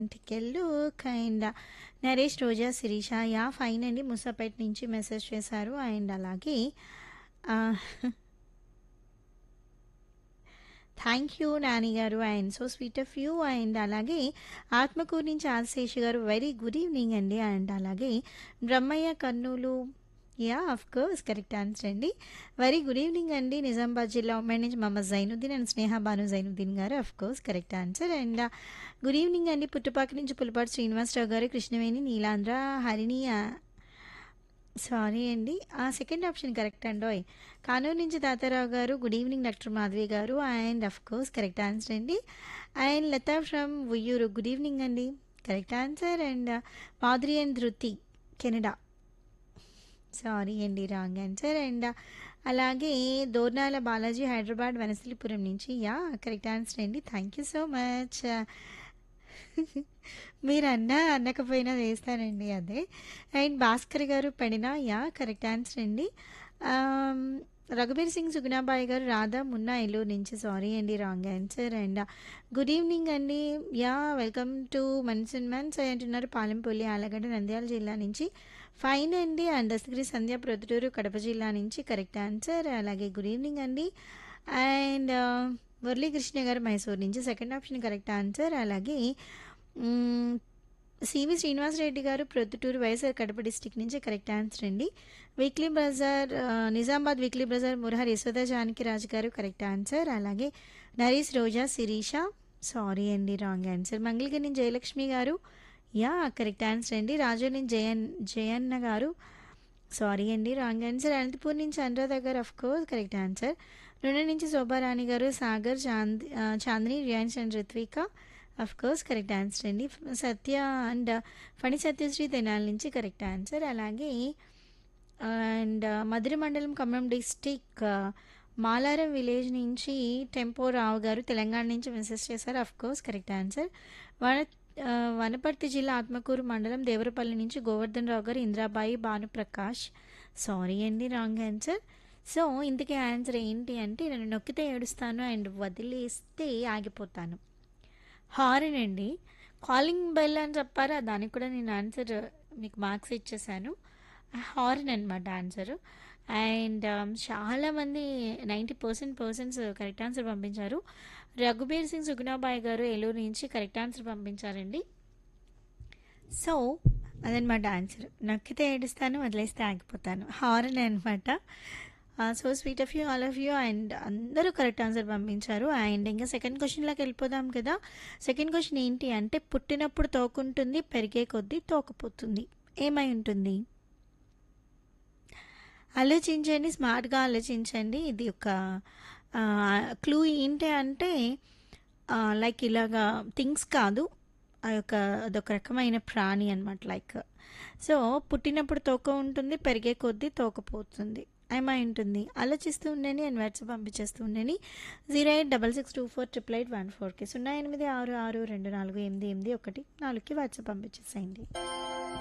ఇంటికెళ్ళు kind Naresh Roja Sirisha yeah fine అండి ముసాపేట్ నుంచి మెసేజ్ చేశారు అండ్ అలాగే thank you Nani garu and so sweet of you and అలాగే ఆత్మకూరు నుంచి Ashesh garu very good evening అండి అండ్ అలాగే Brahmaiah Kurnool yeah of course correct answer అండి వెరీ గుడ్ ఈవినింగ్ అండి నిజామాబాద్ జిల్లా ఉమ్మడి నుంచి Mohammed Jainuddin and Sneha Banu Jainuddin garu of course correct answer and good evening అండి పుట్టుపాక నుంచి పులిపాటి శ్రీనివాసరావు గారు కృష్ణవేణి నీలాంధ్ర హరిణి సారీ అండి ఆ సెకండ్ ఆప్షన్ కరెక్ట్ అండోయ్ కానూరు నుంచి Tatarao garu good evening doctor Madhavi garu and of course correct answer అండి and Latha from Uyyuru good evening అండి correct answer and Madhuri and Dhruti Canada sorry అండి రాంగ్ ఆన్సర్ అండ్ అలాగే దోర్నాల బాలాజీ హైదరాబాద్ వనస్థలిపురం నుంచి యా కరెక్ట్ ఆన్సర్ అండి థ్యాంక్ యూ సో మచ్ మీరు అన్నా అనకపోయినా వేస్తానండి అదే అండ్ భాస్కర్ గారు పడిన యా కరెక్ట్ ఆన్సర్ అండి రఘుబీర్ సింగ్ సుగుణాబాయి గారు రాధా మున్నా ఎల్లూరు నుంచి సారీ అండి wrong answer and good evening అండి యా వెల్కమ్ టు మన్సన్ మన్స్ అంటున్నారు పాలెంపల్లి ఆలగడ్డ నంద్యాల జిల్లా నుంచి ఫైన్ అండి అండ్ దస్తగిరి సంధ్య ప్రొద్దుటూరు కడప జిల్లా నుంచి కరెక్ట్ ఆన్సర్ అలాగే గుడ్ ఈవినింగ్ అండి అండ్ మురళీకృష్ణ గారు మైసూర్ నుంచి సెకండ్ ఆప్షన్ కరెక్ట్ ఆన్సర్ అలాగే సివి శ్రీనివాసరెడ్డి గారు ప్రొద్దుటూరు వైఎస్ఆర్ కడప డిస్టిక్ నుంచి కరెక్ట్ ఆన్సర్ అండి weekly bazaar Nizamabad weekly bazaar Murahar Yashoda Janaki Raju garu correct answer అలాగే నరీష్ రోజా శిరీష సారీ అండి రాంగ్ ఆన్సర్ మంగళగిరి నుంచి జయలక్ష్మి గారు యా కరెక్ట్ ఆన్సర్ అండి రాజు నుంచి జయన్ జయన్న గారు సారీ అండి రాంగ్ ఆన్సర్ అనంతపూర్ నుంచి అనురాధ గారు అఫ్ కోర్స్ కరెక్ట్ ఆన్సర్ రెండు నుంచి Shobharani garu Sagar Chand Chandini Riyans and Ritvika of course correct answer అండి సత్య అండ్ ఫణి సత్యశ్రీ తెనాల నుంచి కరెక్ట్ ఆన్సర్ అలాగే అండ్ మధుర మండలం ఖమ్మం డిస్టిక్ మాలారం విలేజ్ నుంచి టెంపో రావు గారు తెలంగాణ నుంచి మెసేజ్ చేశారు అఫ్ కోర్స్ కరెక్ట్ ఆన్సర్ వన వనపర్తి జిల్లా ఆత్మకూరు మండలం దేవరపల్లి నుంచి గోవర్ధన్ రావు గారు ఇంద్రాబాయి భానుప్రకాష్ సారీ అండి రాంగ్ ఆన్సర్ సో ఇంతకీ ఆన్సర్ ఏంటి అంటే నేను నొక్కితే ఏడుస్తాను అండ్ వదిలేస్తే ఆగిపోతాను హారన్ అండి కాలింగ్ బెల్ అని చెప్పారా దానికి కూడా నేను ఆన్సర్ మీకు మార్క్స్ ఇచ్చేసాను హారన్ అనమాట ఆన్సర్ అండ్ చాలామంది ninety percent persons correct answer పంపించారు రఘుబీర్ సింగ్ సుగుణాబాయ్ గారు ఏలూరు నుంచి కరెక్ట్ ఆన్సర్ పంపించారండి సో అదనమాట ఆన్సర్ నక్కితే ఏడుస్తాను వదిలేస్తే ఆగిపోతాను హారన్ అనమాట so sweet of you all of you and అందరూ కరెక్ట్ ఆన్సర్ పంపించారు అండ్ ఇంకా సెకండ్ క్వశ్చన్లోకి వెళ్ళిపోదాం కదా సెకండ్ క్వశ్చన్ ఏంటి అంటే పుట్టినప్పుడు తోకుంటుంది పెరిగే కొద్దీ తోకపోతుంది ఏమై ఉంటుంది ఆలోచించండి స్మార్ట్గా ఆలోచించండి ఇది ఒక క్లూ ఏంటి అంటే లైక్ ఇలాగా థింగ్స్ కాదు ఆ యొక్క అదొక రకమైన ప్రాణి అనమాట లైక్ సో పుట్టినప్పుడు తోక ఉంటుంది పెరిగే కొద్దీ తోకపోతుంది ఏమై ఉంటుంది ఆలోచిస్తూ ఉండని అండ్ వాట్సాప్ పంపించేస్తూ ఉండని zero eight double six two four triple eight one ఫోర్కి సున్నా ఎనిమిది ఆరు ఆరు రెండు నాలుగు ఎనిమిది ఎనిమిది ఒకటి నాలుగుకి వాట్సాప్ పంపించేసేయండి